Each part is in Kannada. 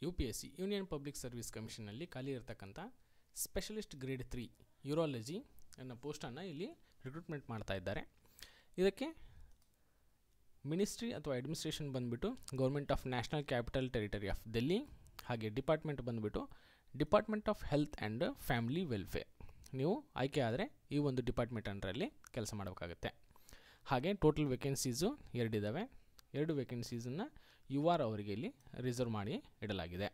You P S C union public service ಕಮಿಷನಲ್ಲಿ ಖಾಲಿ ಇರತಕ್ಕಂಥ ಸ್ಪೆಷಲಿಸ್ಟ್ ಗ್ರೇಡ್ ತ್ರೀ ಯೂರಾಲಜಿ ಅನ್ನೋ ಪೋಸ್ಟನ್ನು ಇಲ್ಲಿ ರಿಕ್ರೂಟ್ಮೆಂಟ್ ಮಾಡ್ತಾ ಇದ್ದಾರೆ ಇದಕ್ಕೆ ಮಿನಿಸ್ಟ್ರಿ ಅಥವಾ ಅಡ್ಮಿನಿಸ್ಟ್ರೇಷನ್ ಬಂದುಬಿಟ್ಟು government of national capital territory of Delhi ಹಾಗೆ ಡಿಪಾರ್ಟ್ಮೆಂಟ್ ಬಂದುಬಿಟ್ಟು department of health and family welfare ನೀವು ಆಯ್ಕೆ ಆದರೆ ಈ ಒಂದು ಡಿಪಾರ್ಟ್ಮೆಂಟ್ ಅಂಡರಲ್ಲಿ ಕೆಲಸ ಮಾಡಬೇಕಾಗುತ್ತೆ ಹಾಗೆ ಟೋಟಲ್ ವೇಕೆನ್ಸೀಸು ಎರಡಿದ್ದಾವೆ ಎರಡು ವೇಕೆನ್ಸೀಸನ್ನು ಯು ಆರ್ ಅವರಿಗೆ ಇಲ್ಲಿ ರಿಸರ್ವ್ ಮಾಡಿ ಇಡಲಾಗಿದೆ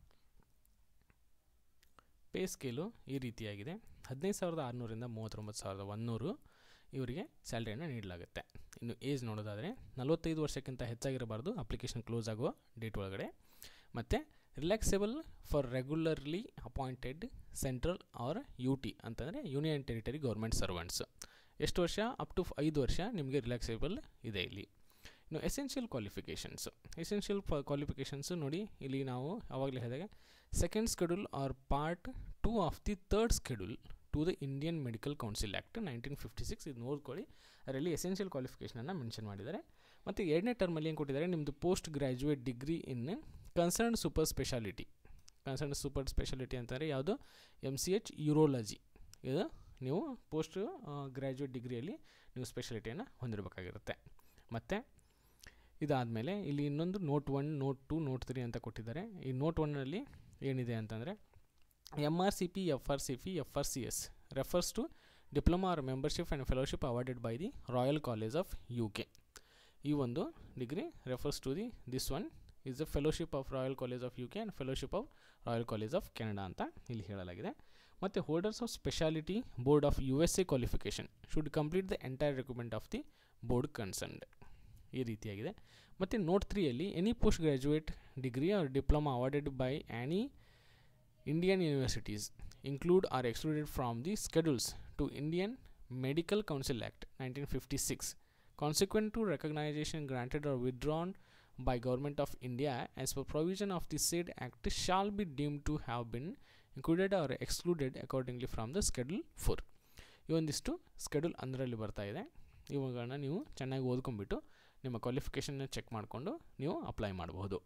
ಪೇ ಸ್ಕೇಲು ಈ ರೀತಿಯಾಗಿದೆ ಹದಿನೈದು ಸಾವಿರದ ಆರುನೂರಿಂದ ಮೂವತ್ತೊಂಬತ್ತು ಸಾವಿರದ ಒಂದುನೂರು ಇವರಿಗೆ ಸ್ಯಾಲ್ರಿಯನ್ನು ನೀಡಲಾಗುತ್ತೆ ಇನ್ನು ಏಜ್ ನೋಡೋದಾದರೆ ನಲವತ್ತೈದು ವರ್ಷಕ್ಕಿಂತ ಹೆಚ್ಚಾಗಿರಬಾರ್ದು ಅಪ್ಲಿಕೇಶನ್ ಕ್ಲೋಸ್ ಆಗುವ ಡೇಟ್ ಒಳಗಡೆ ಮತ್ತು relaxable for regularly appointed central R U T ಅಂತಂದರೆ ಯೂನಿಯನ್ ಟೆರಿಟರಿ ಗೌರ್ಮೆಂಟ್ ಸರ್ವೆಂಟ್ಸ್ ಎಷ್ಟು ವರ್ಷ ಅಪ್ ಟು ಐದು ವರ್ಷ ನಿಮಗೆ ರಿಲ್ಯಾಕ್ಸೇಬಲ್ ಇದೆ ಇಲ್ಲಿ ಇನ್ನು ಎಸೆನ್ಷಿಯಲ್ ಕ್ವಾಲಿಫಿಕೇಷನ್ಸ್ ಎಸೆನ್ಷಿಯಲ್ ಕ್ವಾಲಿಫಿಕೇಷನ್ಸ್ ನೋಡಿ ಇಲ್ಲಿ ನಾವು ಆವಾಗಲೇ ಹೇಳಿದಾಗ second schedule or part two of the third schedule to the Indian medical council act nineteen fifty six ಇದು ನೋಡ್ಕೊಳ್ಳಿ ಅದರಲ್ಲಿ ಎಸೆನ್ಷಿಯಲ್ ಕ್ವಾಲಿಫಿಕೇಷನನ್ನು ಮೆನ್ಷನ್ ಮಾಡಿದ್ದಾರೆ ಮತ್ತು ಎರಡನೇ ಟರ್ಮಲ್ಲಿ ಏನು ಕೊಟ್ಟಿದ್ದಾರೆ ನಿಮ್ಮದು post graduate degree in concern super speciality concern super speciality ಅಂತಂದರೆ ಯಾವುದು ಎಮ್ ಸಿ ಎಚ್ ಯೂರೋಲಜಿ ಇದು ನೀವು ಪೋಸ್ಟ್ ಗ್ರ್ಯಾಜುಯೇಟ್ ಡಿಗ್ರಿಯಲ್ಲಿ ನೀವು ಸ್ಪೆಷಾಲಿಟಿಯನ್ನು ಹೊಂದಿರಬೇಕಾಗಿರುತ್ತೆ ಮತ್ತು ಇದಾದಮೇಲೆ ಇಲ್ಲಿ ಇನ್ನೊಂದು note one note two note three ಅಂತ ಕೊಟ್ಟಿದ್ದಾರೆ ಈ ನೋಟ್ ಒನ್ನಲ್ಲಿ ಏನಿದೆ ಅಂತಂದರೆ M R C P F R C P F R C S refers to diploma or membership and fellowship awarded by the royal college of U K ಈ ಒಂದು degree refers to the this one is the fellowship of royal college of U K and fellowship of royal college of Canada ಅಂತ ಇಲ್ಲಿ ಹೇಳಲಾಗಿದೆ ಮತ್ತು holders of speciality board of U S A qualification should complete the entire recruitment of the board concerned ಈ ರೀತಿಯಾಗಿದೆ ಮತ್ತು ನೋಟ್ ತ್ರೀಯಲ್ಲಿ any post graduate degree or diploma awarded by any Indian universities include or excluded from the schedules to Indian medical council act nineteen fifty six consequent to recognisation granted or withdrawn by government of India as per provision of the said act shall be deemed to have been included or excluded accordingly from the schedule 4 ಈ ಒಂದಿಷ್ಟು ಸ್ಕೆಡ್ಯೂಲ್ ಅಂದರಲ್ಲಿ ಬರ್ತಾ ಇದೆ ಇವುಗಳನ್ನ ನೀವು ಚೆನ್ನಾಗಿ ಓದ್ಕೊಂಡ್ಬಿಟ್ಟು ನಿಮ್ಮ ಕ್ವಾಲಿಫಿಕೇಷನ್ನ ಚೆಕ್ ಮಾಡಿಕೊಂಡು ನೀವು ಅಪ್ಲೈ ಮಾಡಬಹುದು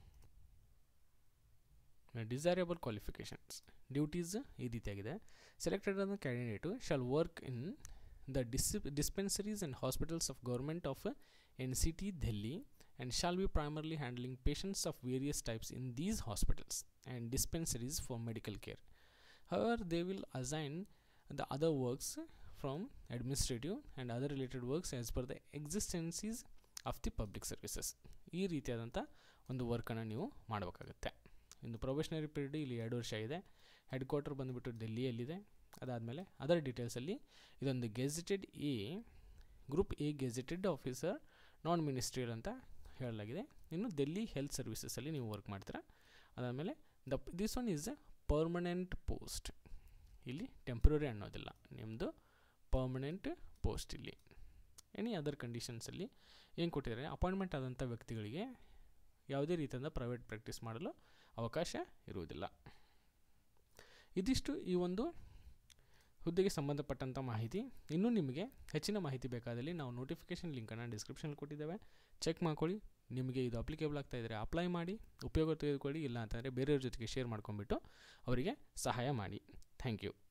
ಡಿಸೈರಬಲ್ ಕ್ವಾಲಿಫಿಕೇಷನ್ಸ್ ಡ್ಯೂಟೀಸ್ ಈ ರೀತಿಯಾಗಿದೆ ಸೆಲೆಕ್ಟೆಡ್ ಆದ candidate shall work in the dis dispensaries and hospitals of government of N C T Delhi and shall be primarily handling patients of various types in these hospitals and dispensaries for medical care. However, they will assign the other works from administrative and other related works as per the exigencies of the public services ಈ ರೀತಿಯಾದಂಥ ಒಂದು ವರ್ಕನ್ನು ನೀವು ಮಾಡಬೇಕಾಗುತ್ತೆ ಇನ್ನು ಪ್ರೊಬೆಷನರಿ ಪೀರಿಯಡ್ ಇಲ್ಲಿ ಎರಡು ವರ್ಷ ಇದೆ ಹೆಡ್ ಕ್ವಾರ್ಟರ್ ಬಂದುಬಿಟ್ಟು ಡೆಲ್ಲಿಯಲ್ಲಿದೆ ಅದಾದಮೇಲೆ ಅದರ್ ಡೀಟೇಲ್ಸಲ್ಲಿ ಇದೊಂದು gazetted A group A gazetted officer non ministerial ಅಂತ ಹೇಳಲಾಗಿದೆ ಇನ್ನು ಡೆಲ್ಲಿ ಹೆಲ್ತ್ ಸರ್ವಿಸಸಲ್ಲಿ ನೀವು ವರ್ಕ್ ಮಾಡ್ತೀರಾ ಅದಾದಮೇಲೆ the this one is a permanent post ಇಲ್ಲಿ ಟೆಂಪ್ರರಿ ಅನ್ನೋದಿಲ್ಲ ನಿಮ್ಮದು ಪರ್ಮನೆಂಟ್ ಪೋಸ್ಟ್ ಇಲ್ಲಿ ಎನಿ ಅದರ್ ಕಂಡೀಷನ್ಸಲ್ಲಿ ಏನು ಕೊಟ್ಟಿದ್ದಾರೆ ಅಪಾಯಿಂಟ್ಮೆಂಟ್ ಆದಂಥ ವ್ಯಕ್ತಿಗಳಿಗೆ ಯಾವುದೇ ರೀತಿಯಿಂದ ಪ್ರೈವೇಟ್ ಪ್ರಾಕ್ಟೀಸ್ ಮಾಡಲು ಅವಕಾಶ ಇರುವುದಿಲ್ಲ ಇದಿಷ್ಟು ಈ ಒಂದು ಹುದ್ದೆಗೆ ಸಂಬಂಧಪಟ್ಟಂಥ ಮಾಹಿತಿ ಇನ್ನೂ ನಿಮಗೆ ಹೆಚ್ಚಿನ ಮಾಹಿತಿ ಬೇಕಾದಲ್ಲಿ ನಾವು ನೋಟಿಫಿಕೇಷನ್ ಲಿಂಕನ್ನು ಡಿಸ್ಕ್ರಿಪ್ಷನಲ್ಲಿ ಕೊಟ್ಟಿದ್ದೇವೆ ಚೆಕ್ ಮಾಡ್ಕೊಳ್ಳಿ ನಿಮಗೆ ಇದು ಅಪ್ಲಿಕೇಬಲ್ ಆಗ್ತಾ ಇದ್ದರೆ ಅಪ್ಲೈ ಮಾಡಿ ಉಪಯೋಗ ತೆಗೆದುಕೊಳ್ಳಿ ಇಲ್ಲ ಅಂತಂದರೆ ಬೇರೆಯವ್ರ ಜೊತೆಗೆ ಶೇರ್ ಮಾಡ್ಕೊಂಬಿಟ್ಟು ಅವರಿಗೆ ಸಹಾಯ ಮಾಡಿ ಥ್ಯಾಂಕ್ ಯು